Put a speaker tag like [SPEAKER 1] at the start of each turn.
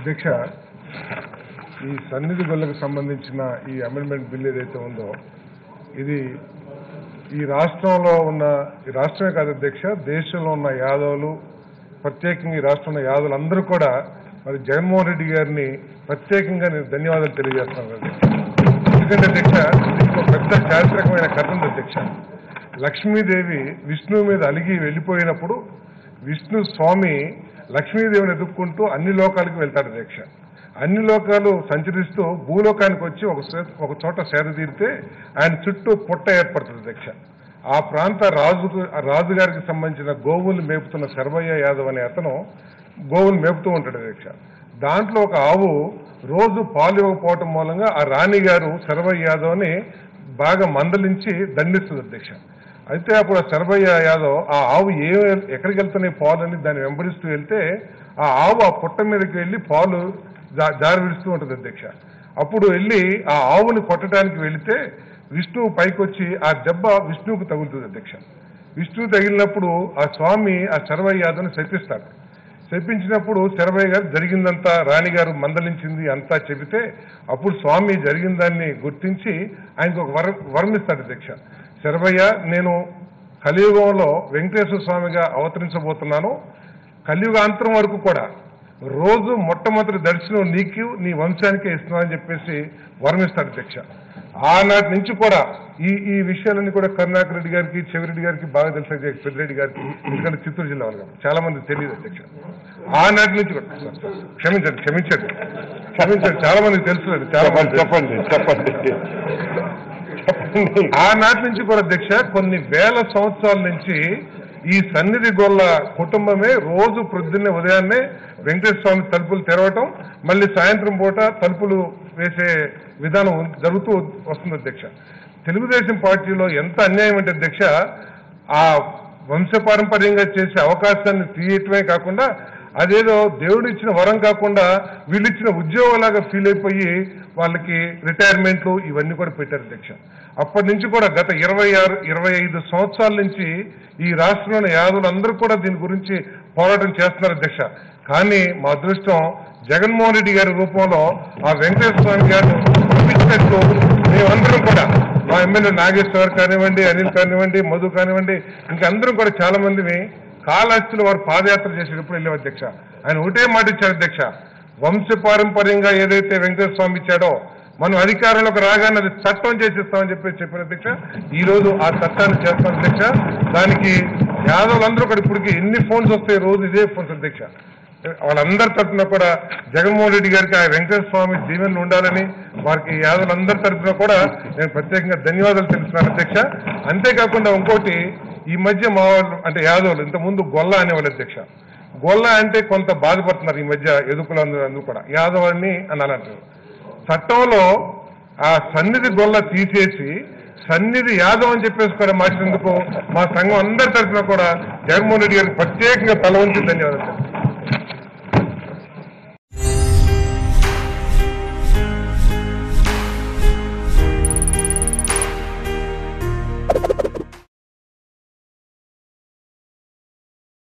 [SPEAKER 1] అధ్యక్ష ఈ సన్నిధి గొల్లకు సంబంధించిన ఈ అమెండ్మెంట్ బిల్ ఏదైతే ఉందో ఇది ఈ రాష్ట్రంలో ఉన్న ఈ రాష్ట్రమే కాదు అధ్యక్ష దేశంలో ఉన్న యాదవులు ప్రత్యేకంగా ఈ రాష్ట్రంలో యాదవులు అందరూ కూడా మరి జగన్మోహన్ రెడ్డి గారిని ప్రత్యేకంగా నేను ధన్యవాదాలు తెలియజేస్తున్నాను అధ్యక్ష ఎందుకంటే అధ్యక్ష దీనికి ఒక పెద్ద చారిత్రకమైన కథ ఉంది అధ్యక్ష లక్ష్మీదేవి విష్ణువు మీద అలిగి వెళ్ళిపోయినప్పుడు విష్ణు స్వామి లక్ష్మీదేవిని ఎదుర్కొంటూ అన్ని లోకాలకు వెళ్తాడు అధ్యక్ష అన్ని లోకాలు సంచరిస్తూ భూలోకానికి వచ్చి ఒక సే- ఒక చోట సేద తీరితే ఆయన చుట్టూ పుట్ట ఏర్పడుతుంది అధ్యక్ష ఆ ప్రాంత రాజు రాజుగారికి సంబంధించిన గోవులు మేపుతున్న శర్వయ్య యాదవ్ అనే అతను గోవులు మేపుతూ ఉంటాడు అధ్యక్ష దాంట్లో ఒక ఆవు రోజు పాలు ఇవ్వకపోవటం మూలంగా ఆ రాణి గారు శర్వయ్య యాదవ్ని బాగా మందలించి దండిస్తుంది అధ్యక్ష అయితే అప్పుడు ఆ శరభయ్య యాదవ్ ఆ ఆవు ఏ ఎక్కడికి వెళ్తున్నాయి పాలు అని దాన్ని వెంబడిస్తూ వెళ్తే ఆ ఆవు ఆ పుట్ట మీదకి వెళ్ళి పాలు జా- జారి విడుస్తూ ఉంటుంది అధ్యక్ష అప్పుడు వెళ్ళి ఆ ఆవుని కొట్టడానికి వెళితే విష్ణువు పైకి వచ్చి ఆ దెబ్బ విష్ణువుకు తగులుతుంది అధ్యక్ష విష్ణువు తగిలినప్పుడు ఆ స్వామి ఆ శరభయ్య యాదవ్ని శపిస్తాడు చెప్పించినప్పుడు శరభయ్య గారు జరిగిందంతా రాణిగారు మందలించింది అంతా చెబితే అప్పుడు స్వామి జరిగిన దాన్ని గుర్తించి ఆయనకు ఒక వర వరమిస్తాడు అధ్యక్ష శరభయ్య నేను కలియుగంలో వెంకటేశ్వర స్వామిగా అవతరించబోతున్నాను కలియుగాంతరం వరకు కూడా రోజు మొట్టమొదటి దర్శనం నీకు నీ వంశానికే ఇస్తున్నానని చెప్పేసి వరమిస్తాడు అధ్యక్ష ఆనాటి నుంచి కూడా ఈ ఈ విషయాలన్నీ కూడా కరుణాకర్ రెడ్డి గారికి చెవిరెడ్డి గారికి బాగా తెలుసు అధ్యక్ష పెద్దిరెడ్డి గారికి ఎందుకంటే చిత్తూరు జిల్లా వాళ్ళు కాబట్టి చాలా మంది తెలియదు అధ్యక్ష ఆనాటి నుంచి కూడా సార్, సార్, క్షమించండి క్షమించండి క్షమించండి చాలా మందికి తెలుసు అది చాలా మంది
[SPEAKER 2] చెప్పండి చెప్పండి చెప్పండి
[SPEAKER 1] ఆనాటి నుంచి కూడా అధ్యక్ష కొన్ని వేల సంవత్సరాల నుంచి ఈ సన్నిధి గొల్ల కుటుంబమే రోజు ప్రొద్దున్నే ఉదయాన్నే వెంకటేశ్వర స్వామి తలుపులు తెరవటం మళ్ళీ సాయంత్రం పూట తలుపులు వేసే విధానం ఉం- జరుగుతూ వస్తుంది అధ్యక్ష తెలుగుదేశం పార్టీలో ఎంత అన్యాయం అంటే అధ్యక్ష ఆ వంశపారంపర్యంగా చేసే అవకాశాన్ని తీయటమే కాకుండా అదేదో దేవుడు ఇచ్చిన వరం కాకుండా వీళ్ళు ఇచ్చిన ఉద్యోగంలాగా ఫీల్ అయిపోయి వాళ్ళకి రిటైర్మెంట్లు ఇవన్నీ కూడా పెట్టారు అధ్యక్ష అప్పటి నుంచి కూడా గత ఇరవై ఆరు ఇరవై ఐదు సంవత్సరాల నుంచి ఈ రాష్ట్రంలోని యాదవులు అందరూ కూడా దీని గురించి పోరాటం చేస్తున్నారు అధ్యక్ష కానీ మా అదృష్టం జగన్మోహన్ రెడ్డి గారి రూపంలో ఆ వెంకటేశ్వర స్వామి గారిని పంపించినట్టు మేమందరం కూడా మా ఎమ్మెల్యే నాగేశ్వర్ కానివ్వండి అనిల్ కానివ్వండి మధు కానివ్వండి ఇంకా అందరం కూడా చాలా మందిని కాళహస్తిలో వారు పాదయాత్ర చేసేటప్పుడు వెళ్ళాం అధ్యక్ష ఆయన ఒకటే మాట ఇచ్చారు అధ్యక్ష వంశపారంపర్యంగా ఏదైతే వెంకటేశ్వర స్వామి ఇచ్చాడో మనం అధికారంలోకి రాగానే అది చట్టం చేసిస్తామని చెప్పి చెప్పిన అధ్యక్ష ఈ రోజు ఆ చట్టాన్ని చేస్తాం అధ్యక్ష దానికి యాదవులందరూ కూడా ఇప్పటికి ఎన్ని ఫోన్స్ వస్తాయి రోజు ఇదే ఫోన్స్ అధ్యక్ష వాళ్ళందరి తరఫున కూడా జగన్మోహన్ రెడ్డి గారికి ఆ వెంకటేశ్వర స్వామి దీవెనలు ఉండాలని వారికి యాదవులందరి తరఫున కూడా నేను ప్రత్యేకంగా ధన్యవాదాలు తెలుస్తున్నాను అధ్యక్ష అంతేకాకుండా ఇంకోటి ఈ మధ్య మా వాళ్ళు అంటే యాదవులు ఇంతకుముందు గొల్ల అనేవాళ్ళు అధ్యక్ష గొల్ల అంటే కొంత బాధపడుతున్నారు ఈ మధ్య ఎదుకులు అందరూ కూడా యాదవ్ అని అనాలంటారు చట్టంలో ఆ సన్నిధి గొల్ల తీసేసి సన్నిధి యాదవ్ అని చెప్పేసి కూడా మార్చినందుకు మా సంఘం అందరి తరఫున కూడా జగన్మోహన్ రెడ్డి గారికి ప్రత్యేకంగా తల వంచి ధన్యవాదాలు